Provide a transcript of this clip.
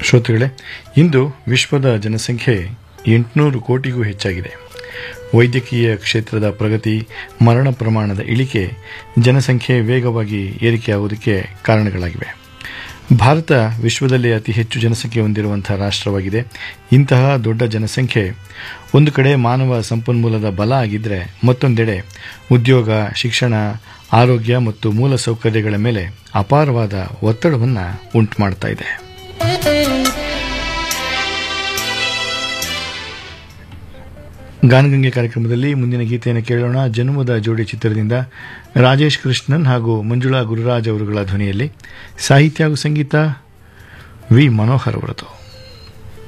ಶ್ರೋತೃಗಳೇ ಇಂದು ವಿಶ್ವದ ಜನಸಂಖ್ಯೆ ಎಂಟುನೂರು ಕೋಟಿಗೂ ಹೆಚ್ಚಾಗಿದೆ ವೈದ್ಯಕೀಯ ಕ್ಷೇತ್ರದ ಪ್ರಗತಿ ಮರಣ ಪ್ರಮಾಣದ ಇಳಿಕೆ ಜನಸಂಖ್ಯೆ ವೇಗವಾಗಿ ಏರಿಕೆಯಾಗುವುದಕ್ಕೆ ಕಾರಣಗಳಾಗಿವೆ ಭಾರತ ವಿಶ್ವದಲ್ಲೇ ಅತಿ ಹೆಚ್ಚು ಜನಸಂಖ್ಯೆ ಹೊಂದಿರುವಂತಹ ರಾಷ್ಟ್ರವಾಗಿದೆ ಇಂತಹ ದೊಡ್ಡ ಜನಸಂಖ್ಯೆ ಒಂದು ಕಡೆ ಮಾನವ ಸಂಪನ್ಮೂಲದ ಬಲ ಆಗಿದ್ದರೆ ಮತ್ತೊಂದೆಡೆ ಉದ್ಯೋಗ ಶಿಕ್ಷಣ ಆರೋಗ್ಯ ಮತ್ತು ಮೂಲ ಸೌಕರ್ಯಗಳ ಮೇಲೆ ಅಪಾರವಾದ ಒತ್ತಡವನ್ನು ಉಂಟು ಮಾಡ್ತಾ ಇದೆ ಗಾನಗಂಗೆ ಕಾರ್ಯಕ್ರಮದಲ್ಲಿ ಮುಂದಿನ ಗೀತೆಯನ್ನು ಕೇಳೋಣ ಜನ್ಮದ ಜೋಡಿ ಚಿತ್ರದಿಂದ ರಾಜೇಶ್ ಕೃಷ್ಣನ್ ಹಾಗೂ ಮಂಜುಳಾ ಗುರುರಾಜ್ ಅವರುಗಳ ಧ್ವನಿಯಲ್ಲಿ ಸಾಹಿತ್ಯ ಹಾಗೂ ಸಂಗೀತ ವಿ ಮನೋಹರ್ ಅವರದು